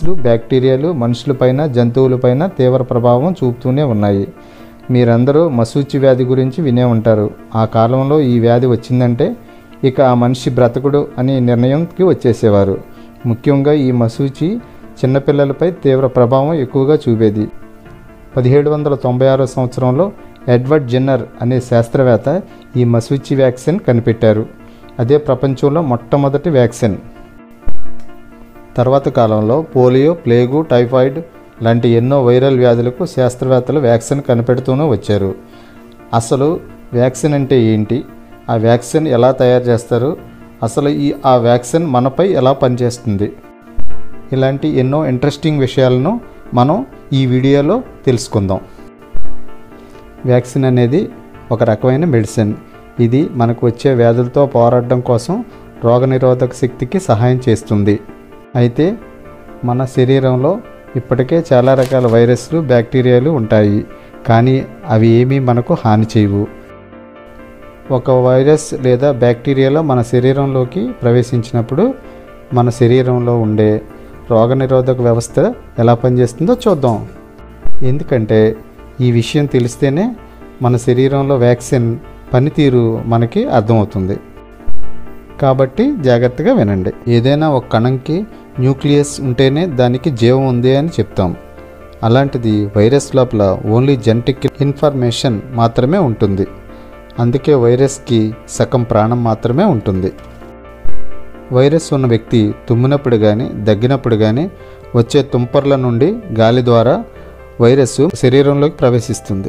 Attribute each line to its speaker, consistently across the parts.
Speaker 1: వైరస్లు బ్యాక్టీరియాలు మనుషులపైన జంతువులపైన తీవ్ర ప్రభావం చూపుతూనే ఉన్నాయి మీరందరూ మసూచి వ్యాధి గురించి వినే ఉంటారు ఆ కాలంలో ఈ వ్యాధి వచ్చిందంటే ఇక ఆ మనిషి బ్రతకుడు అనే నిర్ణయంకి వచ్చేసేవారు ముఖ్యంగా ఈ మసూచి చిన్నపిల్లలపై తీవ్ర ప్రభావం ఎక్కువగా చూపేది పదిహేడు వందల తొంభై ఆరో సంవత్సరంలో ఎడ్వర్డ్ జెన్నర్ అనే శాస్త్రవేత్త ఈ మసూచి వ్యాక్సిన్ కనిపెట్టారు అదే ప్రపంచంలో మొట్టమొదటి వ్యాక్సిన్ తర్వాత కాలంలో పోలియో ప్లేగు టైఫాయిడ్ లాంటి ఎన్నో వైరల్ వ్యాధులకు శాస్త్రవేత్తలు వ్యాక్సిన్ కనిపెడుతూనే వచ్చారు అసలు వ్యాక్సిన్ అంటే ఏంటి ఆ వ్యాక్సిన్ ఎలా తయారు చేస్తారు అసలు ఈ ఆ వ్యాక్సిన్ మనపై ఎలా పనిచేస్తుంది ఇలాంటి ఎన్నో ఇంట్రెస్టింగ్ విషయాలను మనం ఈ వీడియోలో తెలుసుకుందాం వ్యాక్సిన్ అనేది ఒక రకమైన మెడిసిన్ ఇది మనకు వచ్చే వ్యాధులతో పోరాడడం కోసం రోగనిరోధక శక్తికి సహాయం చేస్తుంది అయితే మన శరీరంలో ఇప్పటికే చాలా రకాల వైరస్లు బ్యాక్టీరియాలు ఉంటాయి కానీ అవి ఏమీ మనకు హాని చేయవు ఒక వైరస్ లేదా బ్యాక్టీరియాలో మన శరీరంలోకి ప్రవేశించినప్పుడు మన శరీరంలో ఉండే రోగనిరోధక వ్యవస్థ ఎలా పనిచేస్తుందో చూద్దాం ఎందుకంటే ఈ విషయం తెలిస్తేనే మన శరీరంలో వ్యాక్సిన్ పనితీరు మనకి అర్థమవుతుంది కాబట్టి జాగ్రత్తగా వినండి ఏదైనా ఒక కణంకి న్యూక్లియస్ ఉంటేనే దానికి జీవం ఉంది అని చెప్తాం అలాంటిది వైరస్ లోపల ఓన్లీ జెనటిక్ ఇన్ఫర్మేషన్ మాత్రమే ఉంటుంది అందుకే వైరస్కి సగం ప్రాణం మాత్రమే ఉంటుంది వైరస్ ఉన్న వ్యక్తి తుమ్మినప్పుడు కానీ దగ్గినప్పుడు కానీ వచ్చే తుంపర్ల నుండి గాలి ద్వారా వైరస్ శరీరంలోకి ప్రవేశిస్తుంది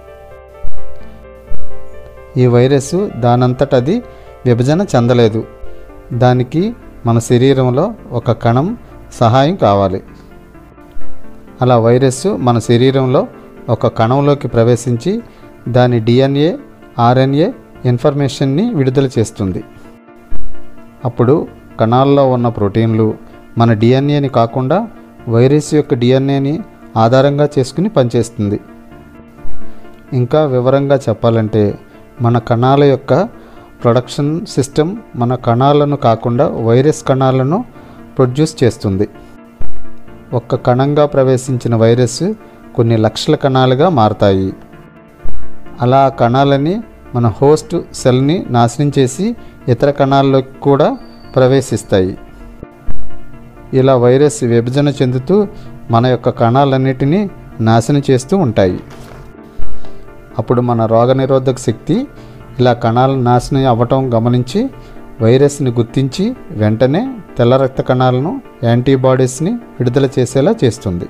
Speaker 1: ఈ వైరస్ దానంతట అది విభజన చెందలేదు దానికి మన శరీరంలో ఒక కణం సహాయం కావాలి అలా వైరస్ మన శరీరంలో ఒక కణంలోకి ప్రవేశించి దాని డిఎన్ఏ ఆర్ఎన్ఏ ఇన్ఫర్మేషన్ని విడుదల చేస్తుంది అప్పుడు కణాల్లో ఉన్న ప్రోటీన్లు మన డిఎన్ఏని కాకుండా వైరస్ యొక్క డిఎన్ఏని ఆధారంగా చేసుకుని పనిచేస్తుంది ఇంకా వివరంగా చెప్పాలంటే మన కణాల యొక్క ప్రొడక్షన్ సిస్టమ్ మన కణాలను కాకుండా వైరస్ కణాలను ప్రొడ్యూస్ చేస్తుంది ఒక్క కణంగా ప్రవేశించిన వైరస్ కొన్ని లక్షల కణాలుగా మారతాయి అలా ఆ కణాలని మన హోస్ట్ సెల్ని నాశనం చేసి ఇతర కణాల్లోకి కూడా ప్రవేశిస్తాయి ఇలా వైరస్ విభజన చెందుతూ మన యొక్క కణాలన్నిటినీ నాశనం చేస్తూ ఉంటాయి అప్పుడు మన రోగనిరోధక శక్తి ఇలా కణాలు నాశనం అవ్వటం గమనించి వైరస్ని గుర్తించి వెంటనే తెల్ల రక్త కణాలను యాంటీబాడీస్ని విడుదల చేసేలా చేస్తుంది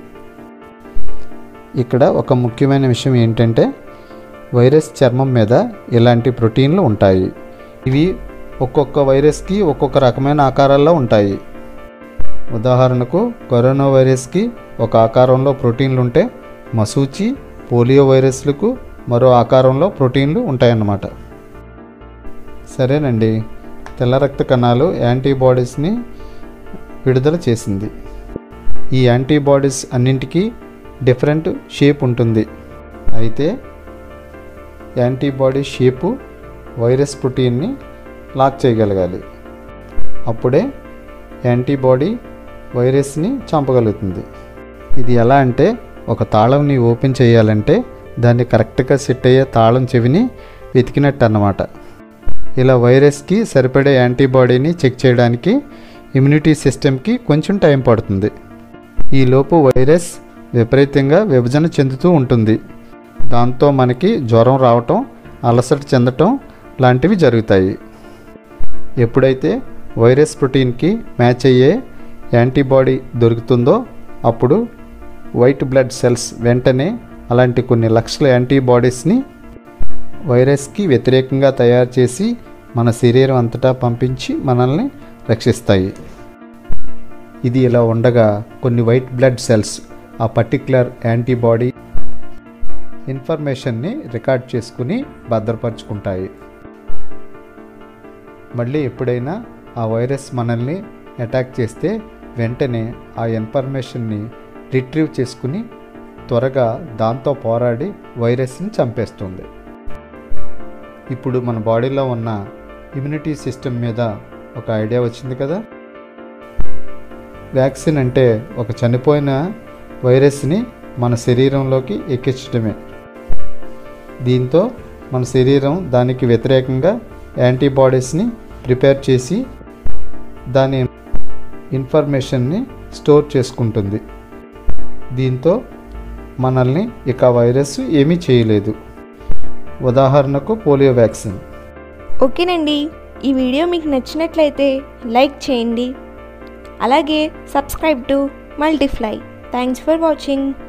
Speaker 1: ఇక్కడ ఒక ముఖ్యమైన విషయం ఏంటంటే వైరస్ చర్మం మీద ఇలాంటి ప్రోటీన్లు ఉంటాయి ఇవి ఒక్కొక్క వైరస్కి ఒక్కొక్క రకమైన ఆకారాల్లో ఉంటాయి ఉదాహరణకు కరోనా వైరస్కి ఒక ఆకారంలో ప్రోటీన్లు ఉంటే మసూచి పోలియో వైరస్లకు మరో ఆకారంలో ప్రోటీన్లు ఉంటాయన్నమాట సరేనండి తెల్ల రక్త కణాలు యాంటీబాడీస్ని విడుదల చేసింది ఈ యాంటీబాడీస్ అన్నింటికీ డిఫరెంట్ షేప్ ఉంటుంది అయితే యాంటీబాడీ షేపు వైరస్ ప్రోటీన్ని లాక్ చేయగలగాలి అప్పుడే యాంటీబాడీ వైరస్ని చంపగలుగుతుంది ఇది ఎలా అంటే ఒక తాళంని ఓపెన్ చేయాలంటే దాన్ని కరెక్ట్గా సెట్ అయ్యే తాళం చెవిని వెతికినట్టు అన్నమాట ఇలా వైరస్కి సరిపడే యాంటీబాడీని చెక్ చేయడానికి ఇమ్యూనిటీ సిస్టమ్కి కొంచెం టైం పడుతుంది ఈలోపు వైరస్ విపరీతంగా విభజన చెందుతూ ఉంటుంది దాంతో మనకి జ్వరం రావటం అలసట చెందటం లాంటివి జరుగుతాయి ఎప్పుడైతే వైరస్ ప్రోటీన్కి మ్యాచ్ అయ్యే యాంటీబాడీ దొరుకుతుందో అప్పుడు వైట్ బ్లడ్ సెల్స్ వెంటనే అలాంటి కొన్ని లక్షల యాంటీబాడీస్ని వైరస్కి వ్యతిరేకంగా తయారు చేసి మన శరీరం అంతటా పంపించి మనల్ని రక్షిస్తాయి ఇది ఇలా ఉండగా కొన్ని వైట్ బ్లడ్ సెల్స్ ఆ పర్టిక్యులర్ యాంటీబాడీ ఇన్ఫర్మేషన్ని రికార్డ్ చేసుకుని భద్రపరుచుకుంటాయి మళ్ళీ ఎప్పుడైనా ఆ వైరస్ మనల్ని అటాక్ చేస్తే వెంటనే ఆ ఇన్ఫర్మేషన్ని రిట్రీవ్ చేసుకుని త్వరగా దాంతో పోరాడి వైరస్ని చంపేస్తుంది ఇప్పుడు మన బాడీలో ఉన్న ఇమ్యూనిటీ సిస్టమ్ మీద ఒక ఐడియా వచ్చింది కదా వ్యాక్సిన్ అంటే ఒక చనిపోయిన వైరస్ని మన శరీరంలోకి ఎక్కించడమే దీంతో మన శరీరం దానికి వ్యతిరేకంగా యాంటీబాడీస్ని ప్రిపేర్ చేసి దాని ఇన్ఫర్మేషన్ని స్టోర్ చేసుకుంటుంది దీంతో మనల్ని ఇక వైరస్ ఏమీ చేయలేదు ఉదాహరణకు పోలియో వ్యాక్సిన్
Speaker 2: ఓకేనండి ఈ వీడియో మీకు నచ్చినట్లయితే లైక్ చేయండి అలాగే subscribe to multiply thanks for watching